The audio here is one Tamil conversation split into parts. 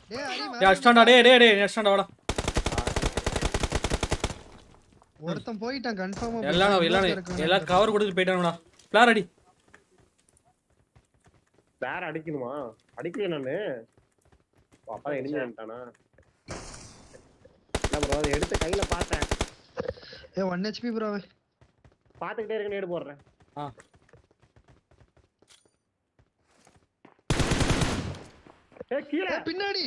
டேய் அடி டேய் மேல அடிச்சிட்டான்டா டேய் டேய் டேய் அடிச்சிட்டான்டா வாடா ஒருத்தன் போயிட்டான் கன்ஃபார்மா எல்லாம் எல்லாம் எல்லாம் கவர் கொடுத்துட்டு போயிட்டானுடா பிளார் அடி வேற அடிக்கணுமா அடிக்கல நானு ஓ, அப்பதான் எனிமி வந்துட்டானா இல்ல ப்ரோ அதை எடுத்து கையில பார்த்தேன் ஏ 1 HP ப்ரோ பாத்துக்கிட்டே இருக்க நேடு போடுறேன் ஆ ஏ கீழே பின்னாடி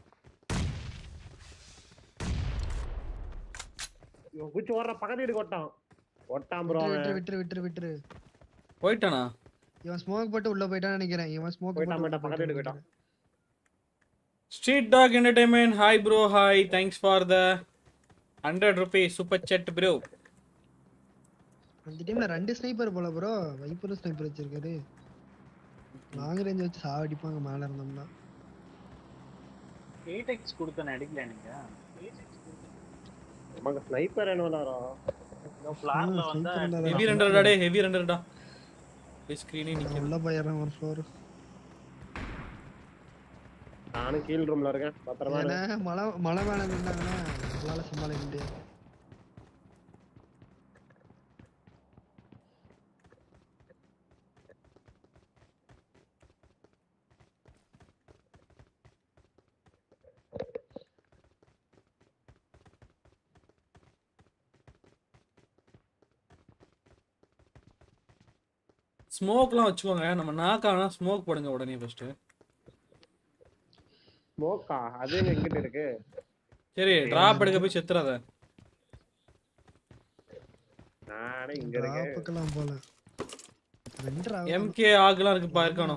இவன் குச்சி ஓடுற பக்கத்து வீடு கொட்டான் ஒட்டான் ப்ரோ விட்டுரு விட்டுரு விட்டுரு விட்டுரு போயிட்டானா இவன் ஸ்மோக் போட்டு உள்ள போயிட்டான்னு நினைக்கிறேன் இவன் ஸ்மோக் போயிட்டான், போட்டு போயிட்டான், பக்கத்து வீடு போயிட்டான். Street dog entertainment hi bro hi thanks for the hundred rupees super set bro அந்த டீம்ல ரெண்டு ஸ்னைப்பர் போல ப்ரோ வைப்பரும் ஸ்னைப்பர் வச்சிருக்காரு லாங் ரேஞ்ச் வச்சு சாவடிப்பாங்க மேல இருந்தோம்னா எயிட் எக்ஸ் கொடுத்தேன் அடிக்கல நீங்க நமக்கு ஸ்னைப்பர் என்ன வரும் இந்த ஃபிளார்ல வந்து ஹெவி ரெண்டர்டா டே ஹெவி ரெண்டர்டா ஸ்க்ரீனே நிக்குது உள்ள போயிடுறேன் ஒரு ஃப்ளோர் நானும் கீழ் ரூம்ல இருக்கேன் பத்திரமா இரு. ஏன்னா மழை மழை மேல நின்றாங்கன்னா நம்மளால சமாளிக்க முடியாது ஸ்மோக்லாம் வச்சுக்கோங்க நம்ம நாக்கானா ஸ்மோக் போடுங்க உடனே ஃபர்ஸ்ட் ஸ்மோக்கா அது எங்க எங்கிட்ட இருக்கு சரி டிராப் எடுக்க போய் செத்துறாத நானே இங்க இருக்கேன் டிராப்புக்கெல்லாம் போல ரெண்டு ராவ எம்கே ஆகுலாம் இருக்குப்பா இருக்கானோ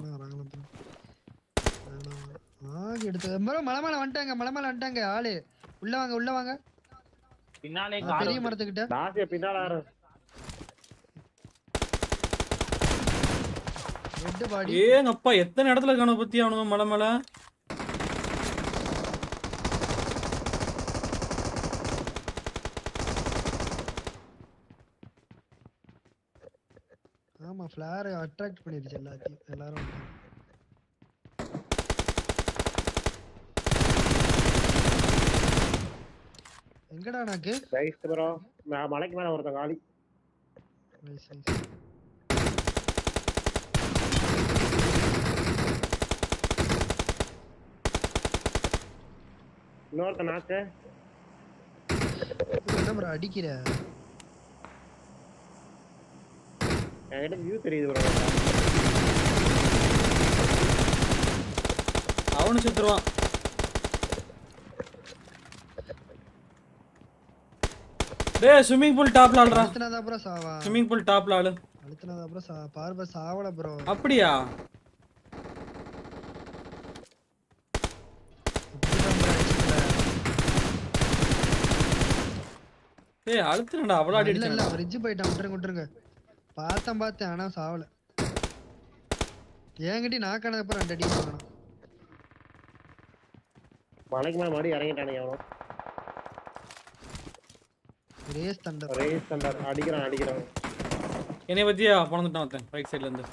ஆக எடுத்து ப்ரோ மலை மேல வந்துட்டாங்க மலை மேல வந்துட்டாங்க ஆளு உள்ள வாங்க உள்ள வாங்க பின்னாலே அந்த கார் பெரிய மரத்துக்கிட்ட தாசிய பின்னால ஆறு. ரெட் பாடி ஏங்கப்பா எத்தனை இடத்துல இருக்கானோ பத்தி அவனுங்க மலை மேல ஆமா ஃபிளார் அட்ராக்ட் பண்ணிருச்சு எல்லாத்தையும் எல்லாரும் வந்துட்டாங்க. எங்கடா நாக்கு Nice bro. ம- மலைக்கு மேல ஒருத்தன் காலி நைஸ் நைஸ் இன்னொருத்தன் நாக்கு என்ன ப்ரோ அடிக்கிற என்கிட்ட வியூ தெரியுது bro அவனு செத்துருவான் டேய் ஸ்விம்மிங் பூல் டாப்ல ஆடுறா அழுத்தினாதா ப்ரோ சாவா ஸ்விம்மிங் பூல் டாப்ல ஆளு அழுத்தினாதா ப்ரோ சா பார்ப சாவல ப்ரோ அப்படியா ஏய் அழுத்துறடா அவ்வளோ இல்ல அடி இல்ல ஃப்ரிட்ஜ் போயிட்டான் விட்டுருங்க விட்டுருங்க பார்த்தேன் பார்த்தேன் ஆனா சாவல ஏங்கிட்டி நாக்கானது அப்புறம் ரெண்டு அடி வாங்கணும் மலைக்கு மேல மறுபடியும் இறங்கிட்டானுங்க அவனும் ரேஸ் தண்டர் ரேஸ் தண்டர் அடிக்கிறான் அடிக்கிறான் என்னைய பத்தியா பிறந்துட்டான் ஒருத்தன் ரைட் சைடுல இருந்து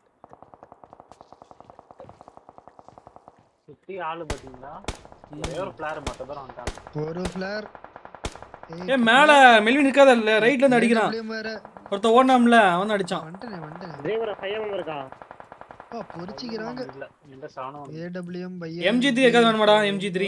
சுத்தி ஆளு பாத்தீங்களா ஒரே ஒரு பிளார் மொத்த பேரும் வந்துட்டாங்க ஒரு ஃபிளேர் ஏ மேல மெல்வின் இருக்காத இல்ல ரைட்ல இருந்து அடிக்கிறான் வேற ஒருத்த ஓடனாம்ல அவன் தான் அடிச்சான் வந்துட்டேனே வந்துட்டேன் டிரைவர் பையன் இருக்கா அப்பா பொரிச்சிக்கிறாங்க இல்ல எந்த சாணம் ஏடபிள்யூஎம் பை எம்ஜி த்ரீ இருக்காது வேணுமாடா எம்ஜி த்ரீ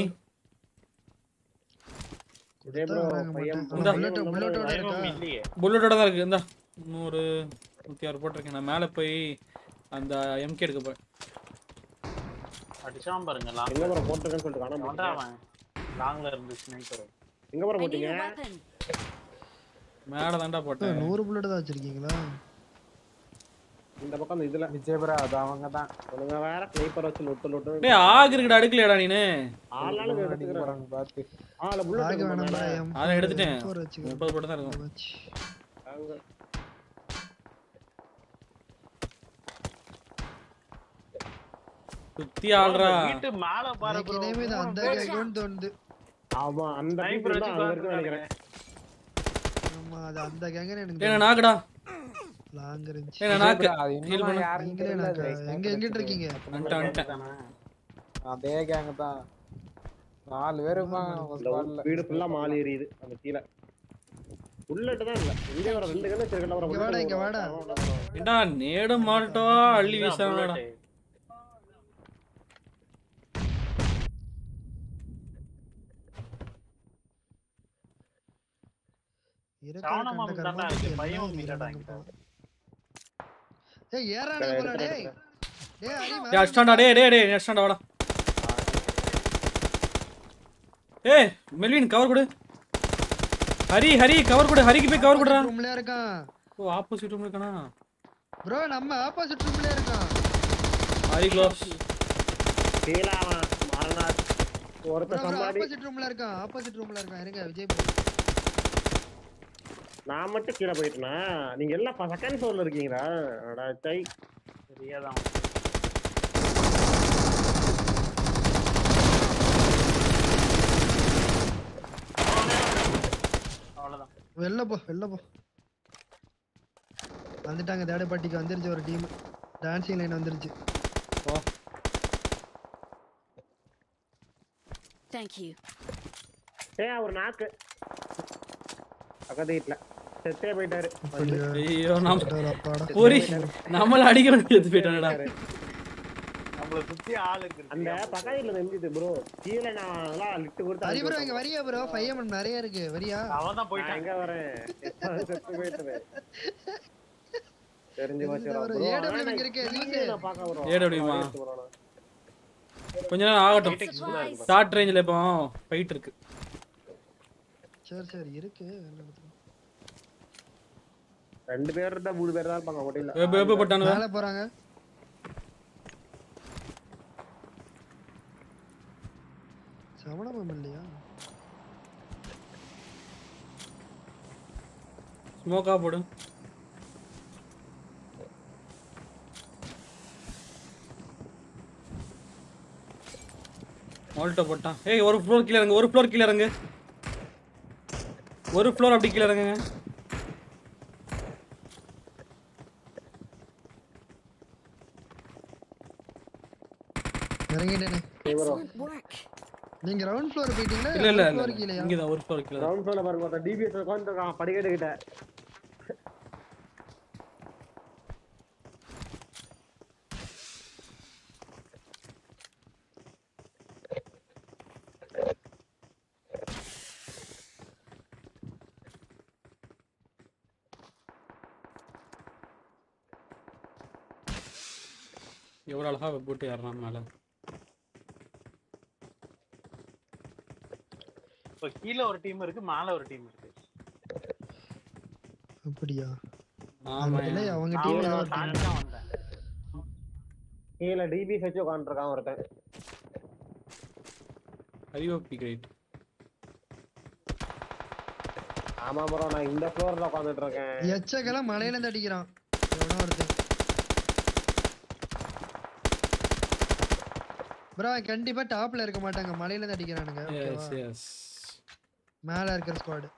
bro, பையன் இந்தா. புல்லட்டோட இருக்கா இல்லையே புல்லட்டோட தான் இருக்கு இந்தா நூறு நூத்தி ஆறு போட்டிருக்கேன் நான் மேல போய் அந்த எம்கே எடுக்க போறேன் அடிச்சான் பாருங்க எங்க லாங் ப்ரோ போட்டிருக்கேன்னு சொல்லிட்டு காணாம அவன்டா போயிட்டான். அவன் லாங்ல இருந்து ஸ்னைப்பர் எங்க ப்ரோ I need போட்டீங்க a weapon. மேல தான்டா ஓ, போட்டேன் நூறு புல்லட் தான் வச்சிருக்கீங்களா இந்த பக்கம் அந்த இதுல விஜயபுரா அது அவங்க தான் உனங்க வேற ஸ்னைப்பர் வச்சு லொட்டு லொட்டு டேய் ஆகு இருக்குடா அடுக்கலையாடா நீனு ஆள் ஆளுக்கு எடுத்துக்கிறேன் போறாங்க பார்த்து ஆள ஆக புல்லட் வேணாம்டா எம் அதை எடுத்துட்டேன் ஃபோர் வச்சுக்கிறேன் முப்பது போட்டு தான் இருக்கும் வச்சு. சுத்தி ஆள்றா வீட்டு மேல பாரு எனக்கு bro இனிமே இது அந்த Watch கேக்கும்னு தோணுது ஆமா அந்த ஸ்னைப்பர் people தான் வச்சு அங்க இருக்குன்னு நினைக்கிறேன் ஆமா அது அந்த கேங்கன்னு ஏய் எனக்கு நான் நாக்குடா லாங் இருந்துச்சு ஏய் நான் நாக்கு அது Heal இன்னும் பண்ணு. யாருன்னு நீங்களே தெரியல நாக்கா? எங்க எங்கிட்டு இருக்கீங்க வந்துட்டேன் வந்துட்டேன் அதே கேங் தான் நாலு பேர் இருப்பாங்க நம்ம இந்த ஸ்குவாட்ல வீடு ஃபுல்லா மால் எரியுது அந்த கீழே புல்லட் தான் இல்ல இங்கே வர ரெண்டு கண்ணு வச்சிருக்கல வர இங்க வாடா, இங்க வாடா. ஏண்டா நேடு மாட்டோ அள்ளி வீசாங்கடா இருக்கிற சவணமா கண்ட தான்டா கர்மாந்திரத்தை இருக்கு, பையன் எல்லாம் இல்லடா எரியுறானுங்க இங்க. போல. ஏய் ஏறானுங்க போல டேய் டேய் ஹரி டேய் அடிச்சான்டா டேய் டேய் டேய் அடிச்சான்டா வாடா ஏய் மெல்வின் கவர் கொடு ஹரி ஹரி கவர் கொடு ஹரிக்கு போய் கவர் கொடுறா ரூம்ல இருக்கான் ஓ ஆப்போசிட் ரூம்ல இருக்கானா ப்ரோ நம்ம ஆப்போசிட் ரூம்ல இருக்கான் ஹரி க்ளோஸ் கீழாவன் மாறனார் ஒருத்த ப்ரோ சம்பாடி ஆப்போசிட் ரூம்ல இருக்கான் ஆப்போசிட் ரூம்ல இருக்கான் இருங்க விஜய் bro. நான் மட்டும் கீழே போயிட்டேனா நீங்க எல்லாம் செகண்ட் ஃப்ளோர்ல இருக்கீங்களா அடா சை சரியாதான் அவ்வளவுதான் வெளில போ வெளில போ வந்துட்டாங்க தேடை பாட்டிக்கு வந்துருச்சு ஒரு டீம் டான்சிங் லைன் வந்துருச்சு Thank you. ஏ ஒரு நாக்கு பக்கத்து வீட்டுல செத்தே போயிட்டாரு அப்படியா? ஐயோ நாம ஒரு அப்பாடா பொறி நம்மள அடிக்கிறது எடுத்து போயிட்டானடா நம்மள சுத்தி ஆள் இருக்கு அந்த பக்கத்து வீட்டுல இருந்துச்சு ப்ரோ கீழே நான் எல்லாம் லிட்டு கொடுத்து ஹரி ப்ரோ அனுப்பி இங்க வரியா ப்ரோ ஃபைவ் எம்எம் நிறைய இருக்கு வரியா அவன் தான் நான் போயிட்டான் எங்க வரேன் எப்போதும் செத்து போயிட்டது தெரிஞ்சு போச்சு தெரிஞ்சு bro. bro. ஆனா AW நான் இங்க இருக்கு, கீழே ஜூஸ். நான் பார்க்க bro. AW மா? எடுத்து bro நான். கொஞ்ச நேரம் ஆகட்டும் Supplies. ஷார்ட் ரேஞ்சில் இப்போ ஃபைட் இருக்கு சரி சரி இருக்கு வெளில எடுத்துக்கோ. ரெண்டு பேர் இருந்தா மூணு பேர் தான் இருப்பாங்க ஒட்டில வெப் வெப் போட்டானுங்க மேல போறாங்க சவணம் இல்லையா ஸ்மோக்கா போடு மால்ட்டோ போட்டான் ஏய் ஒரு ஃப்ளோர் கீழே இறங்கு ஒரு ஃப்ளோர் கீழே இறங்கு ஒரு ஃப்ளோர் அப்படி கீழே இறங்குங்க இறங்கிட்டேனே Excellent work. நீங்க ரவுண்ட் ஃப்ளோர் போயிட்டீங்களா இல்ல இல்ல ஃப்ளோர் இல்ல கீழயா இங்க தான் ஒரு ஃப்ளோர் கீழே தான். கிரவுண்ட் ஃப்ளோர்ல பாருங்க ஒருத்தன் டிபிஎஸ் உட்காந்துருக்கான் படிக்கட்டு கிட்ட எவ்வளவு அழகா வெப் போட்டு ஏறான் மேல இப்போ கீழே ஒரு டீம் இருக்கு மேல ஒரு டீம் இருக்கு அப்படியா ஆமா இல்ல அவங்க நான் டீம் அவனை தாண்டி தான் வந்தேன் கீழே டிபிஎஸ் வச்சு உட்காந்துருக்கான் ஒருத்தன் ஐஓபி கிரேட் ஆமா ப்ரோ நான் இந்த ஃப்ளோர்ல உட்காந்துட்டு இருக்கேன் எச்சக்கெல்லாம் மலையில இருந்து அடிக்கிறான் எவனோ ஒருத்தன் ப்ரோ அவன் கண்டிப்பா டாப்ல இருக்க மாட்டாங்க மலையில இருந்து அடிக்கிறானுங்க எஸ் ஓகேவா எஸ் மேல இருக்கிற ஸ்குவாட்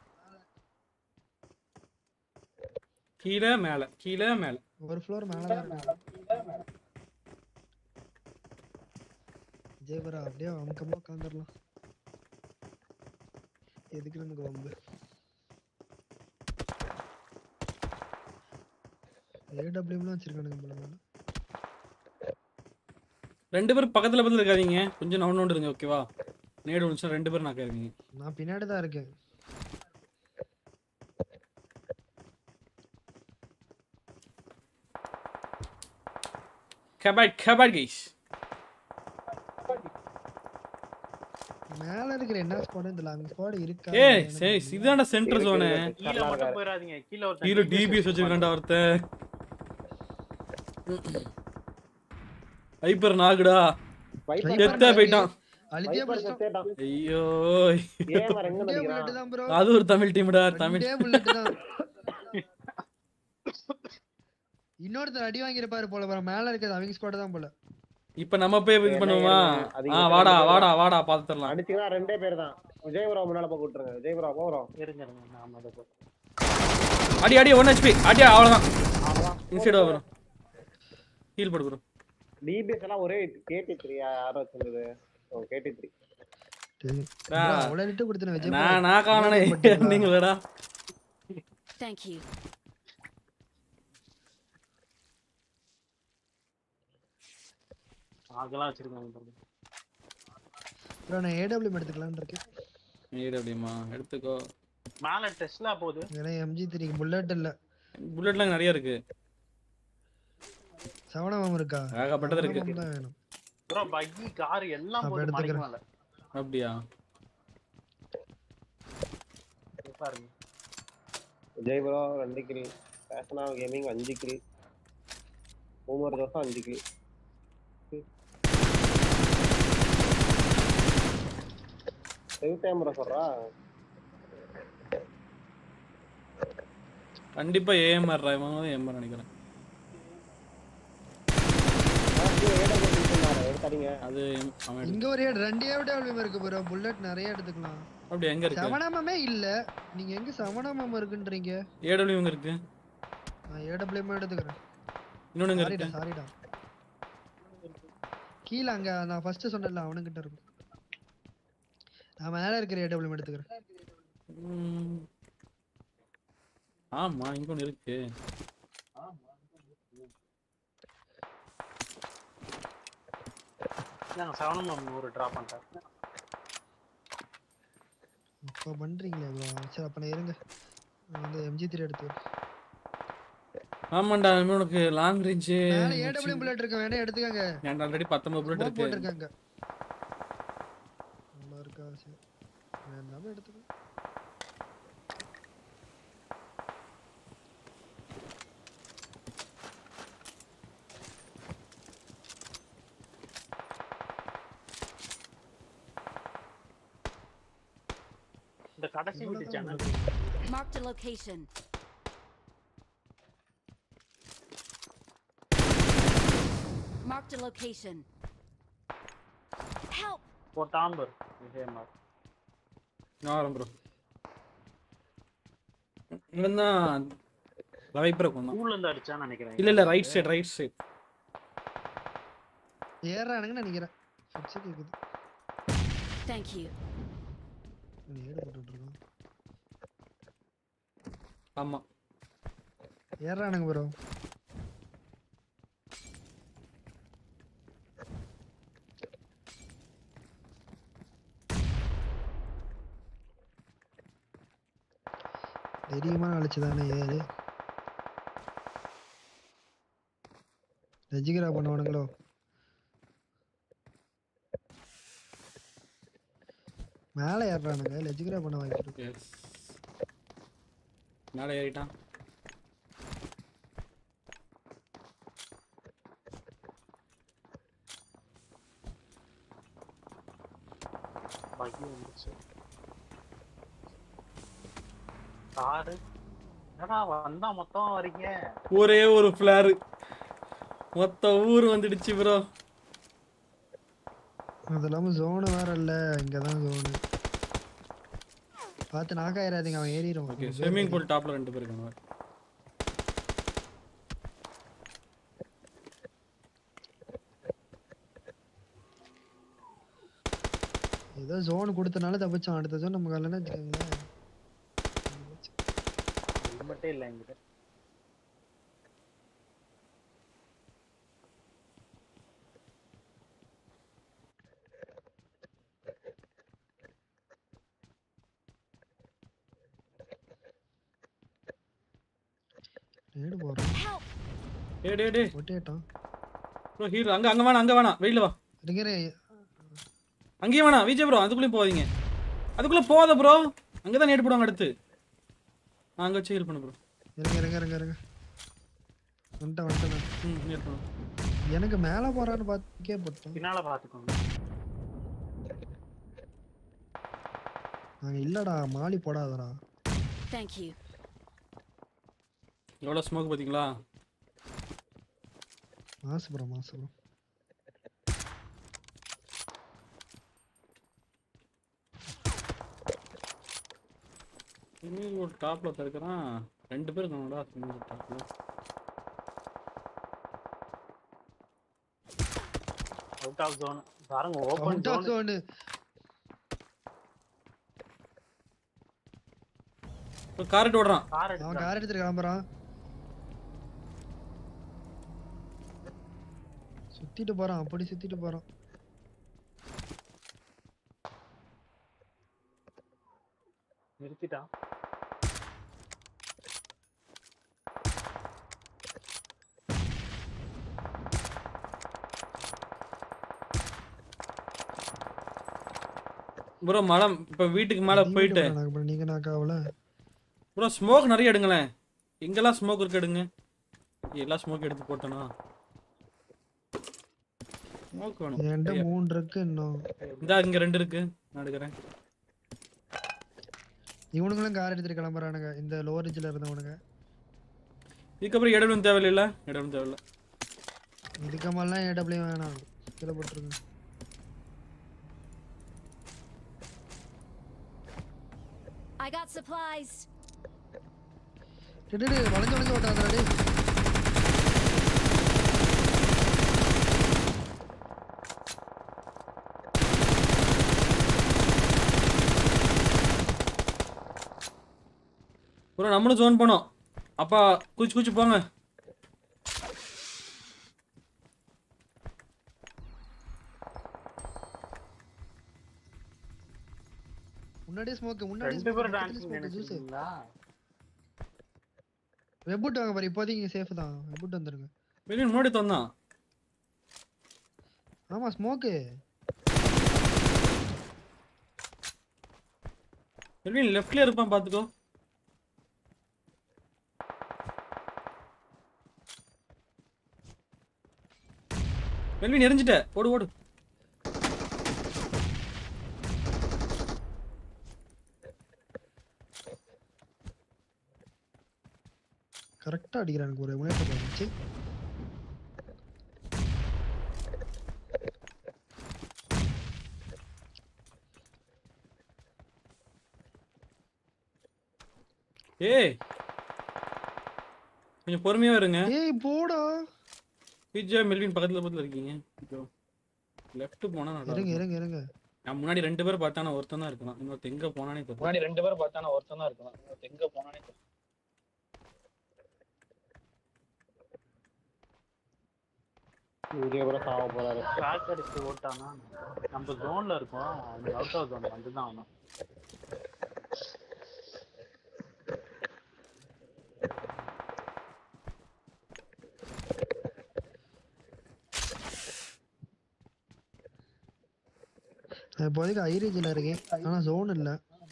கீழே மேல கீழே மேல ஒரு ஃப்ளோர் மேல தான் இருக்காங்க விஜயபுரா அப்படியே அமுக்கமா உட்காந்துடலாம் எதுக்கு நமக்கு வம்பு ஏடபிள்யூம்லாம் வச்சிருக்கானுங்க போல மேல ரெண்டு பேரும் பக்கத்துல பக்கத்துல இருக்காதீங்க கொஞ்சம் நவுன் நவுண்டு இருங்க ஓகேவா நேடு ஒன்று ரெண்டு பேரும் நாக்க இருக்கீங்க நான் பின்னாடி தான் இருக்கேன் கபாட் கபாட் கைஸ் மேல இருக்கிற என்ன ஸ்குவாட் இந்த லாங் ஸ்குவாட் இருக்கா ஏய் எனக்கு சரி தெரியல. இதான சென்டர் ஜோனு கீழே மட்டும் போயிடாதீங்க கீழே ஒரு கீழே டிபிஎஸ் வச்சிருக்காண்டா ஒருத்தன் ஹைப்பர் நாகுடா வைப்பர் Viper செத்தே போயிட்டான் அழுத்தியே வைப்பர் பிடிச்சிட்டோம் செத்தேட்டான் ஐயோ ஏன் வேற எங்க ரெண்டே நடிக்கிறான் புல்லட் தான் ப்ரோ அது ஒரு தமிழ் டீம்டா தமிழ் ரெண்டே புல்லட் தான் இன்னொருத்தர் அடி வாங்கியிருப்பாரு போல bro. மேல இருக்கிறது அவங்க ஸ்குவாட் தான் போல இப்ப நம்ம போய் இது என்ன பண்ணுவோமா அது ஆ இங்க வாடா ரெண்டு வாடா வாடா பாத்துறலாம் அடிச்சுக்கலாம் ரெண்டே பேர் தான் விஜயபுரா முன்னால போய் கூட்டுருங்க விஜயபுரா போறோம் இருங்க இருங்க நான் அதை போ அடி அடி ஒன் ஹெச்பி அடி அவ்வளவுதான் அவ்வளவுதான் இன்சைட் வரும் ஹீல் போடு bro டிபிஎஸ் எல்லாம் ஒரே கேடி த்ரீ யாரும் வச்சிருந்தது ஓ கேடி த்ரீ சரி. ஆ. bro, அவ்வளவு லிட்டு கொடுத்தேன் விஜய் bro. நான் நான் காணனே பாத்தீங்களா? நீங்களடா Thank you. அதெல்லாம் வச்சிருக்காங்க பாருங்க. bro, நான் AWM எடுத்துக்கலாம்னு இருக்கேன் நீடு அப்படிமா எடுத்துக்கோ மேல டெஸ்லா போகுது ஏன்னா எம்ஜி த்ரீ புல்லட் இல்ல புல்லட்லாம் நிறைய இருக்கு சவணம் இருக்கா ஏகப்பட்டது இருக்கு சவணம் தான் வேணும் ப்ரோ பக்கி கார் எல்லாம் அப்ப போகுது மலைக்கு எடுத்துக்கிறேன். மேல அப்படியா இங்க பாருங்க ஜெய் ப்ரோ ரெண்டு கிலி பேசனா கேமிங் அஞ்சு கிலி மூணு தோசம் அஞ்சு கிலி செவிட்டேன் ப்ரோ சொல்றா கண்டிப்பா ஏஎம்ஆர் இவங்க ஏஎம்ஆர் நினைக்கிறேன் எடுத்தாதீங்க அது அவன் எடுத்து- இங்க ஒரு ஏடு ரெண்டு ஏடபிள்யூஎம் இருக்கு ப்ரோ புல்லட் நிறைய எடுத்துக்கலாம் அப்படி எங்க இருக்கு சவணமே இல்ல நீங்க எங்க சவணமம் இருக்குன்றீங்க ஏடபிள்யூ எங்க இருக்கு நான் ஏடபிள்யூஎம் எடுத்துக்கிறேன் இன்னொன்னு எங்க சாரிடா இருக்கு சாரிடா கீழ அங்க நான் ஃபர்ஸ்ட் சொன்னேன்ல அவனுக்கிட்ட இருக்கும் நான் மேல இருக்கிற ஏடபிள்யூஎம் எடுத்துக்கிறேன் ம். ஆமா இங்க ஒண்ணு இருக்கு நாங்க செவனம் ஒரு டிராப் பண்ணிட்டேன் இப்போ பண்றீங்களே ப்ரோ சரி அப்ப நான் இருங்க நான் வந்து எம்ஜி த்ரீ எடுத்து ஆமாண்டா இனிமே உனக்கு லாங் ரேஞ்ச் மேல ஏடபிள்யூஎம் புல்லட் இருக்கு வேணா எடுத்துக்கங்க என்கிட்ட ஆல்ரெடி பத்தொன்பது புல்லட் ஸ்மோக் இருக்கு போட்டிருக்காங்க நல்லா இருக்கா சரி வேணாலும் எடுத்துக்கோ இந்த கடைசி வீட்டு இவ்வளவுதான் சேனல் உங்களுக்கு. Marked a location. Marked a location. Help! போட்டாம்பர் விஜயமார் நான் வரேன் ப்ரோ இவன் தான் வைப்பரை கொண்டான் ஊர்ல இருந்து அடிச்சான்னு நினைக்கிறேன் இல்ல இல்ல ரைட் சைடு ரைட் சைடு ஏறானுங்கன்னு நினைக்கிறேன் ஃபுட்ஸ் கேக்குது Thank you. இவன் ஏடு போட்டுட்டு இருக்கான் ஆமா ஏறானுங்க ப்ரோ தைரியமான அழைச்சுதானே ஏறு ரஜிகரா பண்ணுவானுங்களோ மேலே ஏறுறானுங்க லெஜிகரா பண்ண வாய்ப்பு இருக்கு எஸ் மேலே ஏறிட்டான் பக்கி வந்துச்சு காரு என்னடா வந்தா மொத்தம் வரீங்க ஒரே ஒரு ஃபிளாரு மொத்த ஊர் வந்துடுச்சு ப்ரோ அது இல்லாம ஜோனு வேற இல்ல இங்கதான் ஜோனு பார்த்து நாக்காயிராதீங்க அவன் ஏறிடும் ஓகே ஸ்விம்மிங் பூல் டாப்ல ரெண்டு பேர் இருக்காங்க ஏதோ ஜோன் கொடுத்தனால தப்பிச்சோம் அடுத்த ஜோன் நம்ம வரலன்னு வச்சுக்கோங்களேன் ஹெல்மெட்டே இல்லை என்கிட்ட நேடு போறோம் Help! டே டே டே ஒட்டேட்டோம் ப்ரோ ஹீரோ அங்க அங்க வேணாம் அங்க வேணாம் வெளியில வா இருக்கிற அங்கேயும் வேணாம் விஜய் ப்ரோ அதுக்குள்ளேயும் போகாதீங்க அதுக்குள்ள போகாத ப்ரோ அங்கே தான் நேடு போடுவாங்க அடுத்து நான் அங்கே வச்சு ஹெல்ப் பண்ணு ப்ரோ இருங்க இருங்க இருங்க இருங்க வந்துட்டேன் வந்துட்டேன் நான். ம் ஹெல்ப் பண்ணு எனக்கு மேல போறான்னு பார்த்துக்கே போட்டோம் பின்னால பாத்துக்கோங்க நாங்க இல்லடா மாலி போடாதடா Thank you. எவ்வளோ ஸ்மோக் பார்த்தீங்களா மாசுபுரம் மாசுபுரம் ஸ்விம்மிங் பூல் டாப்பில் இருக்கிறான் ரெண்டு பேர் இருக்காங்கடா ஸ்விம்மிங் பூல் டாப்பில் அவுட் ஆஃப் ஜோன் பாருங்க open out of zone zone காரட் ஓடுறான் கார் அவன் எடுத்து கார் எடுத்துட்டு கிளம்புறான் சுத்திட்டு போறான் அப்படி சுத்திட்டு போறான் நிறுத்திட்டான் ப்ரோ மலை இப்ப வீட்டுக்கு மேல நீ போயிட்டு வீட்டு போறா, நீங்க நாக்க ஆகல ப்ரோ ஸ்மோக் நிறைய எடுங்களேன் எங்கெல்லாம் ஸ்மோக் இருக்கு எடுங்க எல்லா ஸ்மோக் எடுத்து போட்டனா ஸ்மோக் வேணும் என்கிட்ட ஐயா. மூணு இருக்கு இன்னும் இந்தா இங்க ரெண்டு இருக்கு நான் எடுக்கிறேன் இவனுங்களும் கார் எடுத்துட்டு கிளம்புறானுங்க இந்த லோரேஜ்ல இருந்தவனுங்க இதுக்கப்புறம் இடவும் தேவையில்ல இடவும் தேவையில்ல இதுக்கு மேலாம் ஏடபிள்யூ வேணாம் கீழே போட்டுருங்க I got supplies. டேய், டேய், டேய், வளைஞ்சு வளைஞ்சு ஓட்டாதடா டேய் ப்ரோ நம்மளும் ஜோன் பண்ணோம் அப்பா குச்சி குச்சி போங்க முன்னாடியே ஸ்மோக் முன்னாடி ரெண்டு பேரும் டான்ஸ் ஜூஸ் நினைச்சிருக்கீங்களா வெப்புட் வாங்க பாரு இப்போதைக்கு சேஃப் தான் வெப்புட் வந்துருங்க வெளியே முன்னாடி தந்தான் ஆமா ஸ்மோக்கு வெளியே லெஃப்ட்ல இருப்பான் பாத்துக்கோ வெளியே எரிஞ்சிட்ட ஓடு ஓடு கரெக்டா அடிக்கிறானுங்க ஒரு முன்னேற்ற இருந்துச்சு ஏய் கொஞ்சம் பொறுமையா இருங்க ஏய் போடா பிஜே மெல்வின் பக்கத்துல பக்கத்துல இருக்கீங்க லெஃப்ட் போனா நல்லா இருங்க இருக்கும். இருங்க இருங்க நான் முன்னாடி ரெண்டு பேர் பார்த்தானா ஒருத்தன் தான் இருக்கலாம் இன்னொருத்த எங்க போனானே தெரியல முன்னாடி ரெண்டு பேரும் பார்த்தானா ஒருத்தன் தான் இருக்கலாம் இன்னொருத்தன் எங்க போனானே தெரியல. இங்கே கூட சாவ போறாரு கிராக் அடிச்சு ஓட்டானா நம்ம ஜோன்ல இருக்கோம் அவனுக்கு அவுட் ஆஃப் ஜோன் வந்துதான் அவனும் நான் இப்போதைக்கு ஐரேஜில் இருக்கேன் ஆனா ஜோன் இல்ல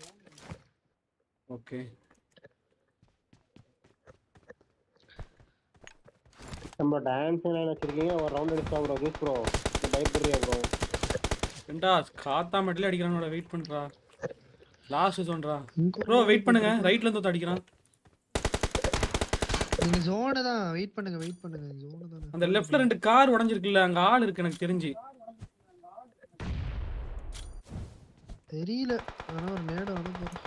ஓகே நம்ம டான்ஸ் என்ன வச்சிருக்கீங்க ஒரு ரவுண்ட் அடிச்சா ப்ரோ ஜூஸ் ப்ரோ பயப்படுறியா ப்ரோ ஏண்டா காத்தா மட்டும் அடிக்கிறானோட வெயிட் பண்றா லாஸ்ட் சொல்றா இங்க ப்ரோ வெயிட் பண்ணுங்க ரைட்ல இருந்து ஒருத்தன் அடிக்கிறான் நீங்க ஜோனு தான் வெயிட் பண்ணுங்க வெயிட் பண்ணுங்க ஜோனு தானே அந்த லெஃப்ட்ல ரெண்டு கார் உடைஞ்சிருக்குல்ல அங்க ஆள் இருக்கு எனக்கு தெரிஞ்சு தெரியல ஆனா ஒரு நேடம் வந்து போறேன்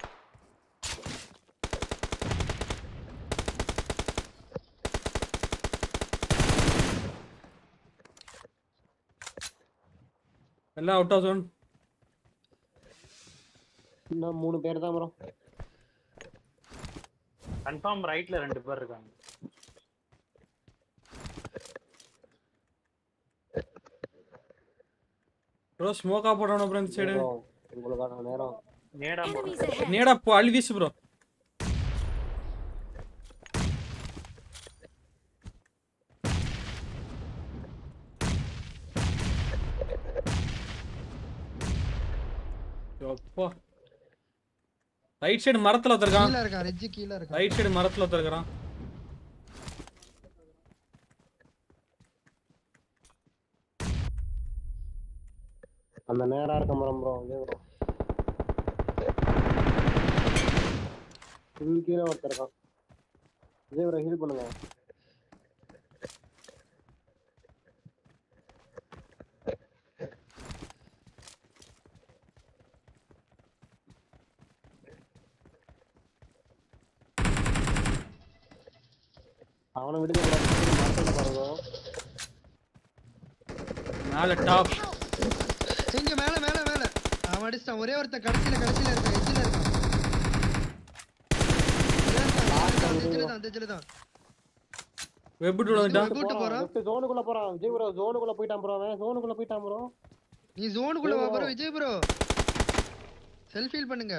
எல்லாம் அவுட் ஆஃப் ஜோன் இன்னும் மூணு பேர் தான் ப்ரோ கன்ஃபார்ம் ரைட்ல ரெண்டு பேர் இருக்காங்க ப்ரோ ஸ்மோக்கா போடணும் ப்ரோ இந்த சைடு ப்ரோ உங்களுக்கான நேரம் நேடா Enemies ahead. நேடா போ அள்ளி வீசு ப்ரோ அப்பா ரைட் சைடு மரத்துல ஒருத்தருக்கான் கீழ இருக்கான் ரெஜ்ஜி கீழ இருக்கான் ரைட் சைடு மரத்துல ஒருத்தருக்கான் அந்த நேரா இருக்க மரம் ப்ரோ இதே ப்ரோ ஃபுல் கீழே ஒருத்தர் இருக்கான் இதே ப்ரோ ஹீல் பண்ணுங்க அவனை விடுங்க bro. மரத்துல பாருங்க மேல டாப் இங்க மேல மேல மேல அவன் அடிச்சிட்டான் ஒரே ஒருத்தன் கடைசியில கடைசியில இருக்கான் எட்ஜில இருக்கான் சில்லு தான் அந்த சில்லு தான் வெப் டூல் வந்துட்டான் கூட்டு போறான் லெஃப்ட் ஜோனுக்குள்ள போறான் விஜய் ப்ரோ ஜோனுக்குள்ள போயிட்டான் ப்ரோ அவன் ஜோனுக்குள்ள போயிட்டான் ப்ரோ நீ ஜோனுக்குள்ள வா bro Vijay bro self feel பண்ணுங்க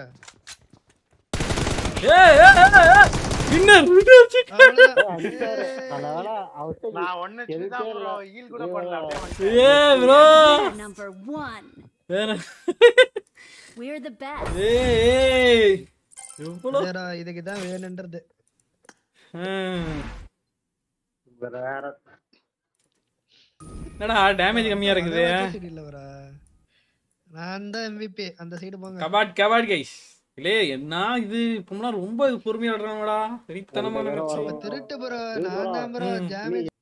ஏய் ஏய் ஏய், ஏய் வின்னர் வின்னர் அவ்வளவுதான். அடிச்சாரு நல்ல வேலை அவர்கிட்ட நான் ஒண்ணு எதுக்கே தான் இல்ல. ப்ரோ ஹீல் கூட பண்ணல அப்படியே வந்துட்டேன். ஏய் ப்ரோ We're number one. வேற We're the best. ஏய் ஏய் எவ்வளோ சரிடா, இதுக்கு தான் வேணுன்றது ஹம். வேற என்னடா டேமேஜ் கம்மியா இருக்குது சைடு வரா நான் தான் எம்விபி அந்த சைடு போங்க கபாட் கபாட் கைஸ் இல்லே என்ன இது இப்போலாம் ரொம்ப பொறுமையா விடுறாங்கடா வெறித்தனமான ஒரு தடவை மேட்ச் வரும். திருட்டு ப்ரோ நான் தான் ப்ரோ ம். டேமேஜ்